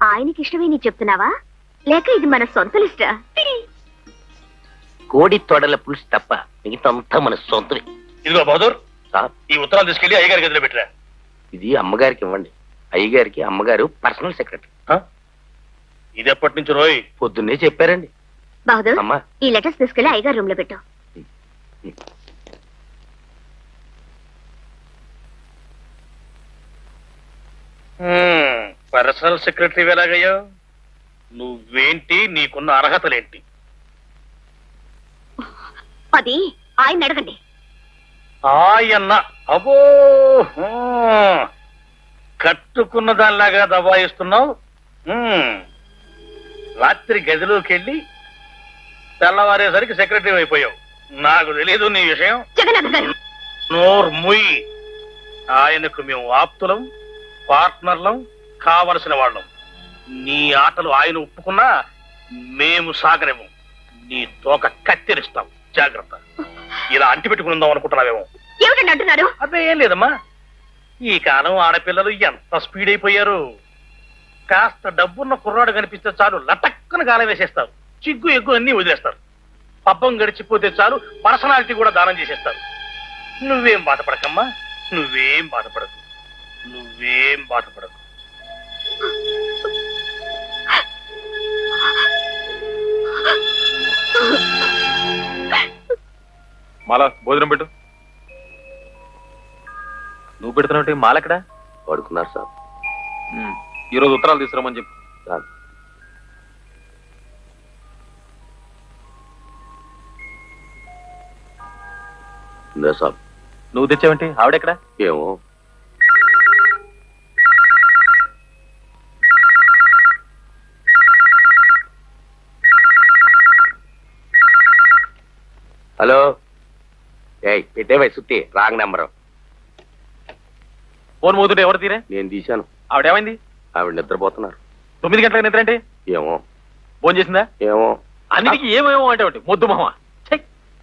ఆయనకి ఇష్టమే నీ చెప్తున్నావా లేక ఇది మన సొంత లిస్టా కోడి తొడల పులుసు తప్ప మిగతా అంతా మన సొంతమే ఇదిగో బహదూర్ సార్ ఈ ఉత్తరాలు తీసుకెళ్లి అయ్యగారి గదిలో పెట్టరా ఇది అమ్మగారికి ఇవ్వండి అయ్యగారికి అమ్మగారు పర్సనల్ సెక్రటరీ ఇది ఎప్పటి నుంచి రోయ్ పొద్దున్నే చెప్పారండి బహదూర్ అమ్మా ఈ లెటర్స్ తీసుకెళ్లి అయ్యగారు రూమ్ లో పెట్టు పర్సనల్ సెక్రటరీ ఎలాగయ్యా నువ్వేంటి నీకున్న అర్హతలేంటి అది ఆయన అడగండి ఆయన్న అబో ఆ, కట్టుకున్న దానిలాగా దబాయిస్తున్నావు ఉమ్. రాత్రి గదిలోకి వెళ్ళి తెల్లవారేసరికి సెక్రటరీ అయిపోయావు నాకు తెలియదు నీ విషయం జగన్నాథ్ గారు నోర్ ముయ్ ఆయనకు మేము ఆప్తులం పార్ట్నర్లం కావలసిన వాళ్ళం నీ ఆటలు ఆయన ఒప్పుకున్నా మేము సాగరేము నీ తోక కత్తిరిస్తాం జాగ్రత్త ఇలా అంటి పెట్టుకుందాం అనుకుంటున్నావేమో ఏమిటండి అంటున్నారు అదే ఏం లేదమ్మా ఈ కాలం ఆడపిల్లలు ఎంత స్పీడ్ అయిపోయారు కాస్త డబ్బున్న కుర్రాడు కనిపిస్తే చాలు లటక్కన గాలం వేసేస్తారు చిగ్గు ఎగ్గు అన్ని వదిలేస్తారు పబ్బం గడిచిపోతే చాలు పర్సనాలిటీ కూడా దానం చేసేస్తారు నువ్వేం బాధపడకమ్మా నువ్వేం బాధపడకు నువ్వేం బాధపడకు మాల భోజనం పెట్టు నువ్వు పెడుతున్నావు మాలెక్కడా పడుకున్నారు సార్ ఈ రోజు ఉత్తరాలు తీసుకురమ్మని చెప్పు సార్ ఇందా సార్ నువ్వు తెచ్చావేంటి ఆవిడెక్కడా ఏమో హలో ఏయ్ పెట్టేవై సుత్తి రాంగ్ నెంబరు ఫోన్ మోతుంటే ఎవరు తీరే నేను తీశాను ఆవిడేమైంది ఆవిడ నిద్రపోతున్నారు తొమ్మిది గంటలకు నిద్ర ఏంటి ఏమో ఫోన్ చేసిందా ఏమో అన్నిటికీ ఏమేమో అంటే ఒకటి మొద్దు మొహమా ఛై!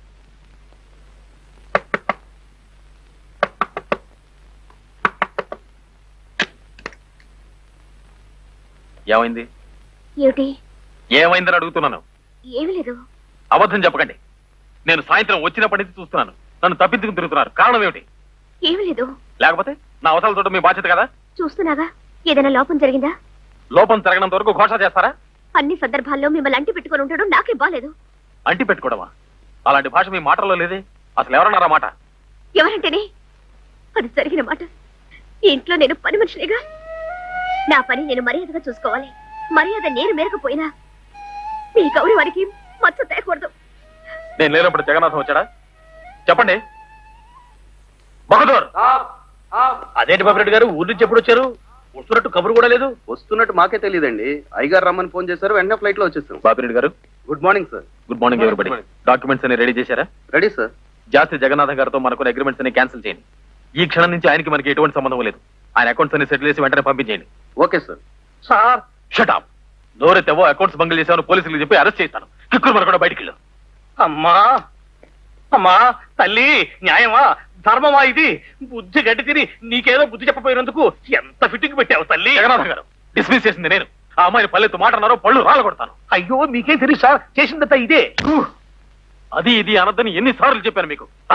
ఏమైంది ఏమిటి ఏమైందని అడుగుతున్నాను ఏమీ లేదు అబద్ధం చెప్పకండి నేను సాయంత్రం వచ్చినప్పటి నుంచి చూస్తున్నాను నన్ను తప్పించుకుని తిరుగుతున్నారు కారణం ఏమిటి ఏమీ లేదు లేకపోతే నా అవసరాలు చూడడం మీ బాధ్యత కదా చూస్తున్నాగా ఏదైనా లోపం జరిగిందా లోపం జరగనంత వరకు ఘోష చేస్తారా అన్ని సందర్భాల్లో మిమ్మల్ని అంటి పెట్టుకొని ఉండడం నాకే బాలేదు అంటి పెట్టుకోవడమా అలాంటి భాష మీ మాటల్లో లేదే అసలు ఎవరన్నారా మాట ఎవరంటేనే అది జరిగిన మాట ఈ ఇంట్లో నేను పని మనిషినిగా నా పని నేను మర్యాదగా చూసుకోవాలి మర్యాద నేను మేరకపోయినా మీ గౌరవానికి మచ్చ తేకూడదు నేను లేనప్పుడు జగన్నాథం వచ్చాడా చెప్పండి బహదూర్ అదేంటి బాబురెడ్డి గారు ఊరి నుంచి ఎప్పుడు వచ్చారు వస్తున్నట్టు కబురు కూడా లేదు వస్తున్నట్టు మాకే తెలియదండి అయ్యగారు రమ్మని ఫోన్ చేశారు వెంటనే ఫ్లైట్ లో వచ్చేసాం బాపిరెడ్డి గారు good morning sir good morning ఎవరిబడి డాక్యుమెంట్స్ అన్ని రెడీ చేశారా రెడీ సార్ జాస్తి జగన్నాథం గారితో మనకున్న అగ్రిమెంట్స్ అన్ని క్యాన్సిల్ చేయండి ఈ క్షణం నుంచి ఆయనకి మనకి ఎటువంటి సంబంధం లేదు ఆయన అకౌంట్స్ అన్ని సెటిల్ చేసి వెంటనే పంపించేయండి ఓకే సార్ సార్ షటాప్ నోరెత్తేవో అకౌంట్స్ బంగిల్ చేసామని పోలీసులకు చెప్పి అరెస్ట్ చేస్తాను కిక్కురు మన కూడా బయటికి వెళ్ళు అమ్మా అమ్మా తల్లి న్యాయమా ధర్మమా ఇది బుద్ధి గడ్డి తిని నీకేదో బుద్ధి చెప్పపోయినందుకు ఎంత ఫిట్టింగ్ పెట్టావు తల్లి జగన్నాథం గారు డిస్మిస్ చేసింది నేను ఆ అమ్మాయిని పల్లెత్తు మాట అన్నారో పళ్ళు రాళ్ళ కొడతాను అయ్యో మీకేం తెలుసు సార్ చేసిందంతా ఇదే అది ఇది అనద్దని ఎన్నిసార్లు చెప్పాను మీకు ఆ?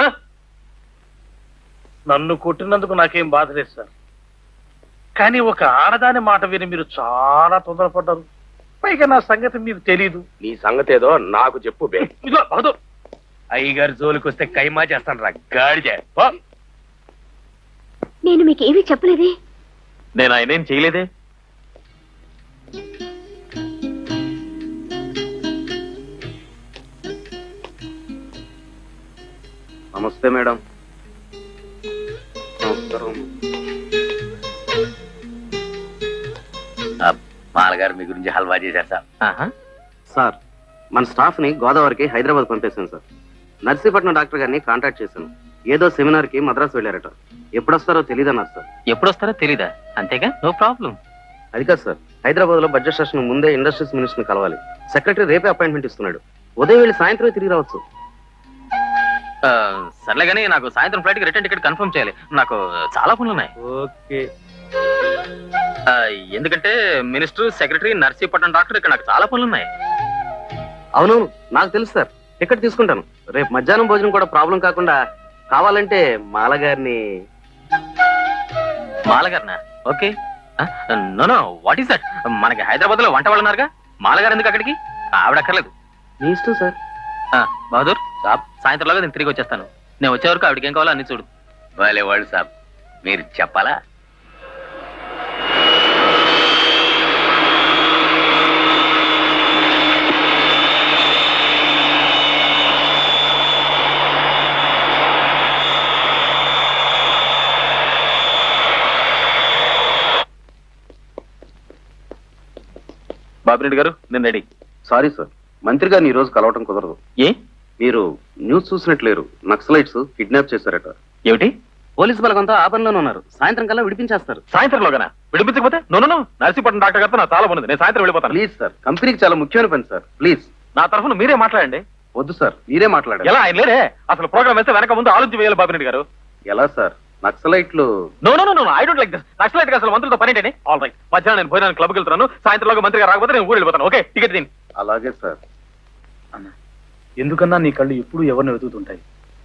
నన్ను కొట్టినందుకు నాకేం బాధ లేదు సార్ కానీ ఒక ఆడదాని మాట విని మీరు చాలా తొందరపడ్డారు పైగా నా సంగతి మీకు తెలీదు నీ సంగతి ఏదో నాకు చెప్పు బే ఇదిగో బహదూర్ అయ్యగారి జోలికి వస్తే కైమా చేస్తాను రా గాడిజే పో. నేను మీకేమీ చెప్పలేదే నేను ఆయనేం చేయలేదే నమస్తే మేడం నమస్కారం మాలగారు మీ గురించి హల్వా చేశారు సార్ ఆహా. సార్ మన స్టాఫ్ ని గోదావరికి హైదరాబాద్ పంపేశాను సార్ నర్సీపట్నం డాక్టర్ గారిని కాంటాక్ట్ చేశాను ఏదో సెమినార్ కి మద్రాసు వెళ్ళారట ఎప్పుడొస్తారో తెలియదన్నారు సార్ ఎప్పుడొస్తారో తెలీదా అంతేగా నో ప్రాబ్లం అది కాదు సార్ హైదరాబాద్ లో బడ్జెట్ సెషన్ ముందే ఇండస్ట్రీస్ మినిస్టర్ కలవాలి సెక్రటరీ రేపే అపాయింట్మెంట్ ఇస్తున్నాడు ఉదయం వెళ్ళి సాయంత్రం తిరిగి రావచ్చు సర్లే కానీ నాకు సాయంత్రం ఫ్లైట్ కి రిటర్న్ టికెట్ కన్ఫర్మ్ చేయాలి నాకు చాలా పనులు ఉన్నాయి ఓకే ఆ, ఎందుకంటే మినిస్టర్ సెక్రటరీ నర్సీపట్నం డాక్టర్ ఇక్కడ నాకు చాలా పనులు ఉన్నాయి అవునవును నాకు తెలుసు సార్ టికెట్ తీసుకుంటాను రేపు మధ్యాహ్నం భోజనం కూడా ప్రాబ్లం కాకుండా కావాలంటే మాల గారిని మాలగారినా okay no no what is that మనకి హైదరాబాద్ లో వంట వాళ్ళు ఉన్నారుగా మాలగారు ఎందుకు అక్కడికి ఆవిడ అక్కర్లేదు మీ ఇష్టం సార్ ఆ, బహదూర్ సాబ్ సాయంత్రంలోగా నేను తిరిగి వచ్చేస్తాను నేను వచ్చే వరకు ఆవిడకి ఏం కావాలో అన్ని చూడు వాళ్ళే వాళ్ళు సాబ్ మీరు చెప్పాలా బాబిరెడ్డి గారు నేను రెడీ సారీ సార్ మంత్రి గారిని ఈ రోజు కలవటం కుదరదు ఏ మీరు న్యూస్ చూసినట్లేరు నక్సలైట్స్ కిడ్నాప్ చేశారట ఏమిటి పోలీస్ బలగంతా ఆ పనిలోనే ఉన్నారు సాయంత్రం కల్లా విడిపించేస్తారు సాయంత్రంలోగానా విడిపించకపోతే నో నో నర్సీపట్నం డాక్టర్ గారితో నా చాలా బాగుంది నేను సాయంత్రం వెళ్ళిపోతాను ప్లీజ్ సార్ కంపెనీకి చాలా ముఖ్యమైన పని సార్ ప్లీజ్ నా తరఫున మీరే మాట్లాడండి వద్దు సార్ మీరే మాట్లాడారు ఎలా ఆయన లేరే అసలు ప్రోగ్రామ్ వేస్తే వెనక ముందు ఆలోచించి వేయాలి బాబిరెడ్డి గారు ఎలా సార్ నక్సలైట్లు no no no I don't like this naxalite అసలు మంత్రులతో పని ఏంటని ఆల్ రైట్ మధ్యాహ్నం నేను భోజనానికి క్లబ్కి వెళ్తున్నాను సాయంత్రంలోగా మంత్రి గారు రాకపోతే నేను ఊరు వెళ్ళిపోతాను ఓకే టికెట్ దీని అలాగే సార్ ఎందుకన్నా నీ కళ్ళు ఎప్పుడు ఎవరిని వెతుకుతుంటాయి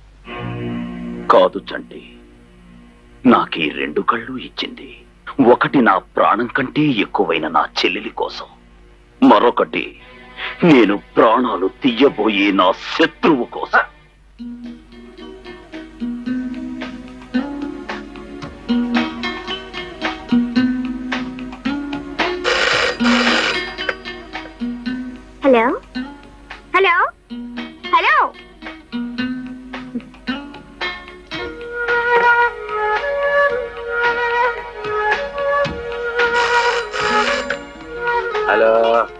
కాదు చంటి నాకీ రెండు కళ్ళు ఇచ్చింది ఒకటి నా ప్రాణం కంటే ఎక్కువైన నా చెల్లెలి కోసం మరొకటి నేను ప్రాణాలు తీయబోయే నా శత్రువు కోసం hello hello hello hello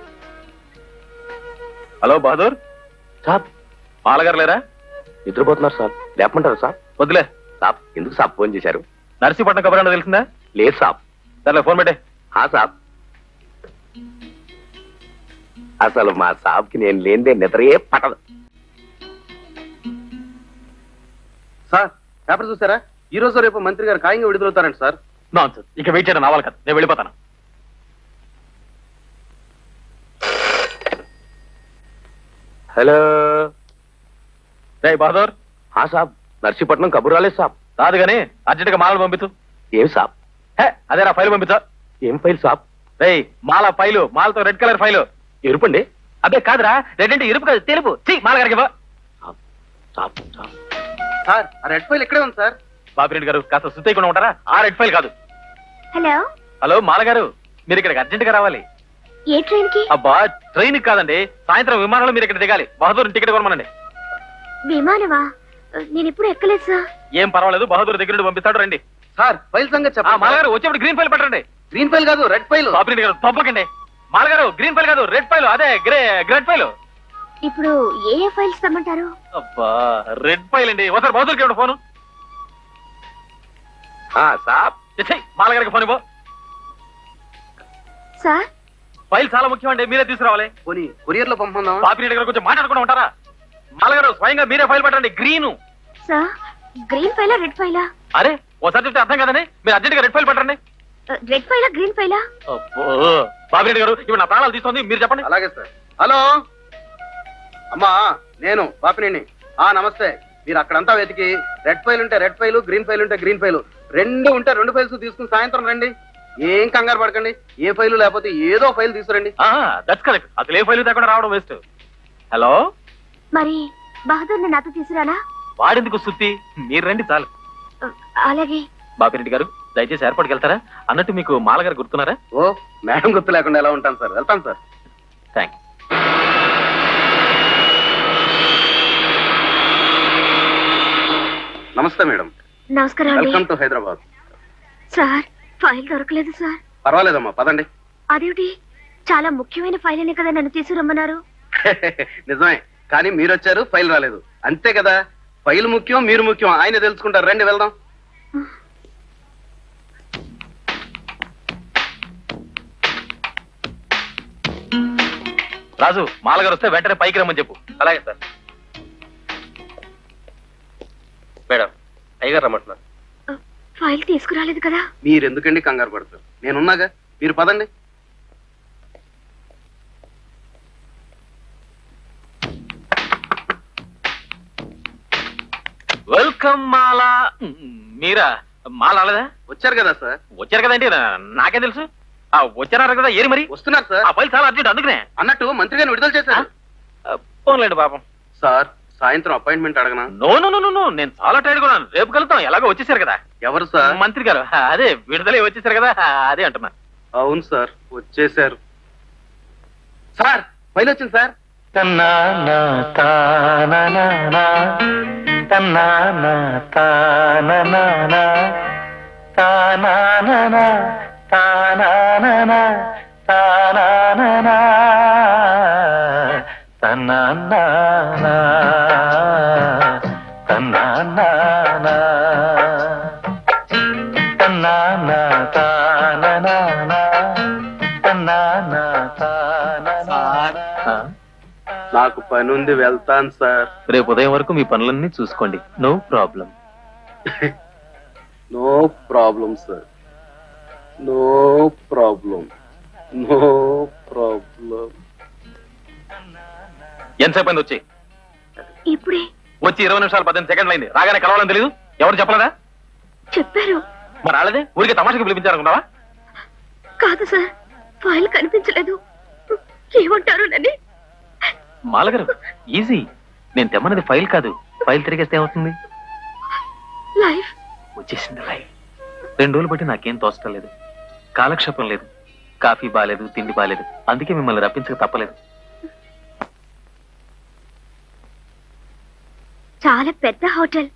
hello Bahadur సాబ్ మాలగారు లేరా నిద్రపోతున్నారు సాబ్ లేపమంటారు సాబ్ వద్దులే సాబ్ ఎందుకు సాబ్ ఫోన్ చేశారు నర్సీపట్నం కబురంలో తెలిసిందా లేదు సాబ్ సర్లే ఫోన్ పెట్టే హా సాబ్ అసలు మా సాబ్కి నేను లేనిదే నిద్రయే పట్టదు సార్ పేపర్ చూసారా ఈ రోజు రేపు మంత్రి గారు ఖాయంగా విడుదలవుతారంట సార్ నాన్ ఇక వెయిట్ చేయడం నావాలి కదా నేను వెళ్ళిపోతాను హలో రే బహదూర్ హా సాబ్ నర్సీపట్నం కబుర్ రాలేదు సాబ్ రాదు కానీ అర్జెంట్ గా మాలను పంపించు ఏం సాబ్ హే అదేరా ఫైల్ పంపించా ఏం ఫైల్ సాబ్ రే మాల ఫైలు మాలతో రెడ్ కలర్ ఫైలు ఎరుపండి అదే కాదురా రెడ్ అంటే ఎరుపు కాదు తెలుపు ఛీ, మాల గారికి ఇవ్వ. సాబ్ సాబ్ సార్ ఆ రెడ్ ఫైల్ ఇక్కడే ఉంది సార్ బాపిరెడ్డి గారు కాస్త సుత్తేయకుండా ఉంటారా ఆ రెడ్ ఫైల్ కాదు హలో హలో మాల గారు మీరు ఇక్కడికి అర్జెంట్ గా రావాలి ఏ ట్రైన్ కి అబ్బా ట్రైన్ కాదండి సాయంత్రం విమానంలో మీరు ఇక్కడ దిగాలి బహదూర్ టికెట్ కొనమనండి విమానమా నేను ఇప్పుడు ఎక్కలేదు సార్ ఏం పర్వాలేదు బహదూర్ దగ్గర నుండి పంపిస్తాడు రండి సార్ ఫైల్ సంగతి ఆ మాల చెప్పండి గారు వచ్చేప్పుడు గ్రీన్ ఫైల్ పెట్టండి గ్రీన్ ఫైల్ కాదు రెడ్ ఫైల్ బాపిరెడ్డి గారు తప్పకండి మాల గారు గ్రీన్ ఫైల్ కాదు రెడ్ ఫైల్ అదే గ్రే గ్రెడ్ ఫైల్ ఇప్పుడు ఏ ఏ ఫైల్స్ తెమ్మంటారు అబ్బా రెడ్ ఫైల్ అండి ఒకసారి బహదూర్కి ఇవ్వండి ఫోను హా సాబ్ ఛీ, మాల గారికి ఫోన్ ఇవ్వ సార్ ఫైల్ చాలా ముఖ్యం అండి మీరే తీసుకురావాలి పోనీ కొరియర్ లో పంపుకుందాం బాపిరెడ్డి గారు కొంచెం మాట్లాడుకుంటూ ఉంటారా మాల గారు స్వయంగా మీరే ఫైల్ పెట్టండి గ్రీన్ సార్ గ్రీన్ ఫైలా రెడ్ ఫైలా అరే ఓసారి చెప్తే అర్థం కదండి మీరు అర్జెంట్ గా రెడ్ ఫైల్ పెట్టండి రెడ్ ఫైలా గ్రీన్ ఫైలా అబ్బో బాపిరెడ్డి గారు ఇప్పుడు నా ప్రాణాలు తీస్తుంది మీరు చెప్పండి అలాగే సార్ హలో అమ్మా నేను బాపినేని ఆ నమస్తే మీరు అక్కడంతా వెతికి రెడ్ ఫైల్ ఉంటే రెడ్ ఫైల్ గ్రీన్ ఫైల్ ఉంటే గ్రీన్ ఫైల్ రెండు ఉంటే రెండు ఫైల్స్ తీసుకుని సాయంత్రం రండి ఏం కంగారు పడకండి ఏ ఫైల్ లేకపోతే ఏదో ఫైల్ తీసుకురండి దట్స్ కరెక్ట్ అసలు ఏ ఫైల్ లేకుండా రావడం వేస్ట్ హలో మరి బహదూర్ని నాతో తీసుకురానా వాడెందుకు సుత్తి మీరు రండి చాలు అలాగే బాపిరెడ్డి గారు దయచేసి ఎయిర్పోర్ట్కి వెళ్తారా అన్నట్టు మీకు మాల గారు గుర్తున్నారా ఓ మేడం గుర్తు లేకుండా ఎలా ఉంటాను సార్ వెళ్తాను సార్ థ్యాంక్స్ నమస్తే మేడం నమస్కారం అండి welcome to Hyderabad sir file దొరకలేదు సార్ పర్వాలేదమ్మా పదండి అదేమిటి చాలా ముఖ్యమైన ఫైల్ అనే కదా నన్ను తీసుకురమ్మన్నారు నిజమే కానీ మీరు వచ్చారు ఫైల్ రాలేదు అంతే కదా ఫైల్ ముఖ్యం మీరు ముఖ్యం ఆయన తెలుసుకుంటారు రండి వెళ్దాం రాజు మాల గారు వస్తే వెంటనే పైకి రమ్మని చెప్పు అలాగే సార్ మేడం అయ్యగారు రమ్మంటున్నారు ఫైల్ తీసుకురాలేదు కదా మీరు ఎందుకండి కంగారు పడతారు నేనున్నాగా మీరు పదండి వెల్కమ్ మాలా మీరా మాల రాలేదా వచ్చారు కదా సార్ వచ్చారు కదండి నా- నాకేం తెలుసు ఆ వచ్చారు కదా ఏరి మరి వస్తున్నారు సార్ ఆ ఫైల్ చాలా అర్జెంట్ అందుకనే అన్నట్టు మంత్రి గారిని విడుదల చేశారు ఆ, పోన్లేండి పాపం సార్ సాయంత్రం అపాయింట్మెంట్ అడగనా no no no no no నేను చాలా టైర్డ్ ఉన్నాను రేపు కలుద్దాం ఎలాగో వచ్చేసారు కదా ఎవరు సార్ మంత్రి గారు అదే విడుదలే వచ్చేసారు కదా అదే అంటున్నా అవును సార్ వచ్చేసారు సార్ ఫైల్ వచ్చింది సార్ నాకు పని ఉంది వెళ్తాను సార్ రేపు ఉదయం వరకు మీ పనులన్నీ చూసుకోండి no problem no problem sir no problem no problem ఎంతసేపు అయింది వచ్చి ఇప్పుడే వచ్చి ఇరవై నిమిషాలు పద్దెనిమిది సెకండ్లు అయింది రాగానే కలవాలని తెలియదు ఎవరు చెప్పలేదా చెప్పారు మరి రాలేదే ఊరికి తమాషకి పిలిపించారనుకున్నావా కాదు సార్ ఫైల్ కనిపించలేదు ఏమంటారు నన్ను మాలగారు ఈజీ నేను తెమ్మన్నది ఫైల్ కాదు ఫైల్ తిరిగేస్తే ఏమవుతుంది లైఫ్ వచ్చేసింది లైవ్ రెండు రోజులు బట్టి నాకేం తోచడం లేదు కాలక్షేపం లేదు కాఫీ బాలేదు తిండి బాలేదు అందుకే మిమ్మల్ని రప్పించక తప్పలేదు చాలా పెద్ద హోటల్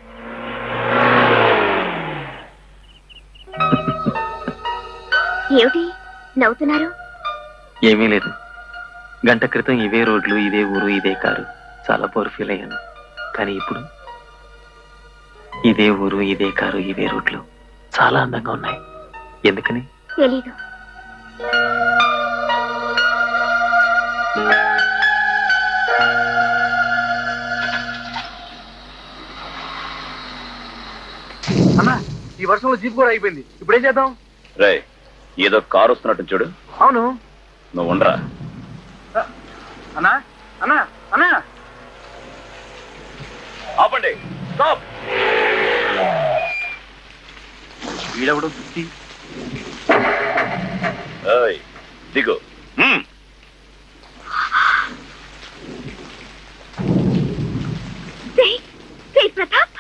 ఏమిటి నవ్వుతున్నారు ఏమీ లేదు గంట క్రితం ఇవే రోడ్లు ఇదే ఊరు ఇదే కారు చాలా బోర్ ఫీల్ అయ్యాను కానీ ఇప్పుడు ఇదే ఊరు ఇదే కారు ఇవే రోడ్లు చాలా అందంగా ఉన్నాయి ఎందుకని తెలీదు అన్నా ఈ వర్షంలో జీప్ కూడా అయిపోయింది ఇప్పుడు ఏం చేద్దాం రే ఏదో కారు వస్తున్నట్టు చూడు అవును నువ్వు ఉండరా అన్నా అన్నా అన్నా ఆపండి స్టాప్ వీడెవడో సుత్తి ఏయ్, దిగు హ్మ్. రే, రే ప్రతాప్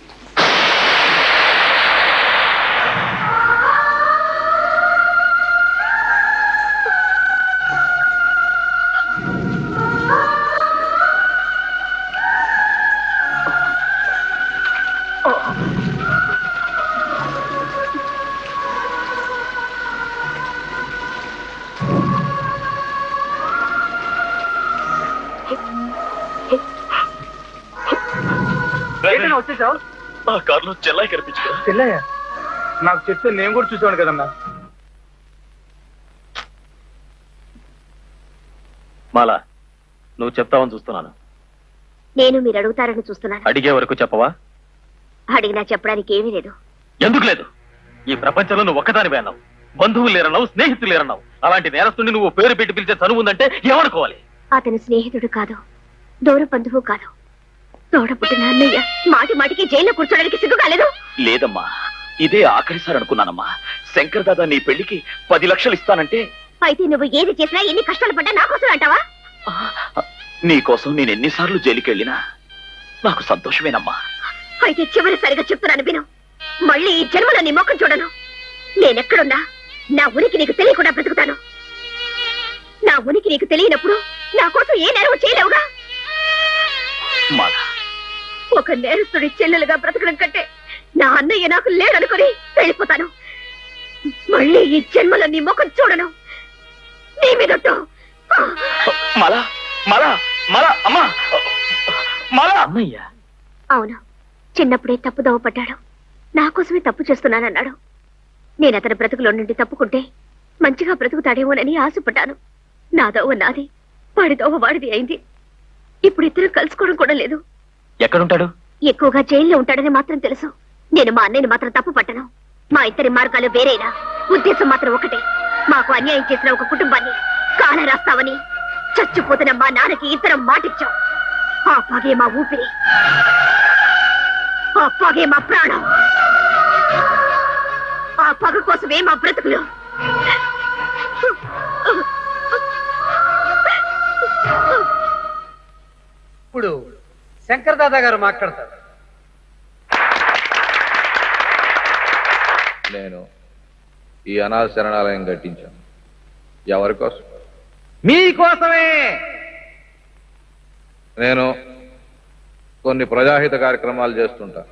వచ్చేసావు ఆ కారులో చెల్లాయి కనిపించు చెల్లయ్య నాకు చెప్తే నేను కూడా చూసాను కదన్నా మాలా నువ్వు చెప్తావని చూస్తున్నాను నేను మీరు అడుగుతారని చూస్తున్నాను అడిగే వరకు చెప్పవా అడిగినా చెప్పడానికి ఏమీ లేదు ఎందుకు లేదు ఈ ప్రపంచంలో నువ్వు ఒక్కదాని అన్నావు బంధువులు లేరన్నావు స్నేహితులు లేరన్నావు అలాంటి నేరస్తుని నువ్వు పేరు పెట్టి పిలిచే చనువు ఉందంటే ఏమనుకోవాలి అతని స్నేహితుడు కాదు దూర బంధువు కాదు తోడ పుట్టిన అన్నయ్య మాటి మాటికి జైల్లో కూర్చోడానికి సిగ్గు కాలేదు లేదమ్మా ఇదే ఆఖరిసారి అనుకున్నానమ్మా శంకర్ దాదా నీ పెళ్లికి పది లక్షలు ఇస్తానంటే అయితే నువ్వు ఏది చేసినా ఎన్ని కష్టాలు పడ్డా నా కోసం అంటావా నీ కోసం నేను ఎన్నిసార్లు జైలుకి వెళ్ళినా నాకు సంతోషమేనమ్మా అయితే చివరిసారిగా చెప్తున్నాను విను మళ్ళీ ఈ జన్మలో నీ ముఖం చూడను నేనెక్కడున్నా నా ఉనికి నీకు తెలియకుండా బ్రతుకుతాను నా ఉనికి నీకు తెలియనప్పుడు నా కోసం ఏ నేరం చేయలేవుగా మాల ఒక నేరస్తుడి చెల్లెలుగా బ్రతకడం కంటే నా అన్నయ్య నాకు లేడనుకుని వెళ్ళిపోతాను మళ్ళీ ఈ జన్మలో నీ ముఖం చూడను నీ మీదొట్టు మల మల మల అమ్మా మల అన్నయ్య అవును చిన్నప్పుడే తప్పుదోవ పడ్డాడు నా కోసమే తప్పు చేస్తున్నానన్నాడు నేను అతని బ్రతుకులో నుండి తప్పుకుంటే మంచిగా బ్రతుకుతాడేమోనని ఆశపడ్డాను నాదోవ నాది వాడిదోవ వాడిది అయింది ఇప్పుడు ఇద్దరు కలుసుకోవడం కూడా లేదు ఎక్కడుంటాడు ఎక్కువగా జైల్లో ఉంటాడని మాత్రం తెలుసు నేను మా అన్నయ్యని మాత్రం తప్పు పట్టను మా ఇద్దరి మార్గాలు వేరేనా ఉద్దేశం మాత్రం ఒకటే మాకు అన్యాయం చేసిన ఒక కుటుంబాన్ని కాల రాస్తావని చచ్చిపోతున్న మా నాన్నకి ఇతరం మాటిచ్చాం ఆ పగే మా ఊపిరి ఆ పగే మా ప్రాణం ఆ పగ కోసమే మా బ్రతుకులు ఇప్పుడు శంకర్ దాదా గారు మాట్లాడతారు నేను ఈ అనాథ శరణాలయం కట్టించాను ఎవరి కోసం మీకోసమే నేను కొన్ని ప్రజాహిత కార్యక్రమాలు చేస్తుంటా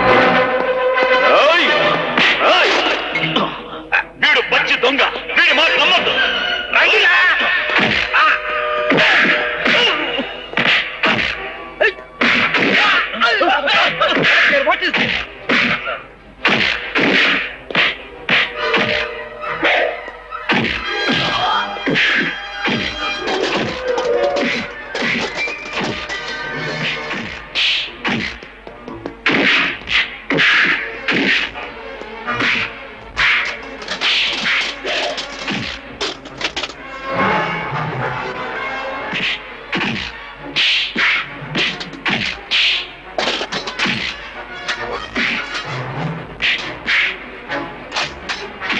వీడు పచ్చి దొంగ వీడి మాట నమ్మద్దు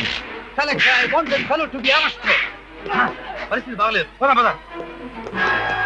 పరిస్థితి బాగలేదు పద పద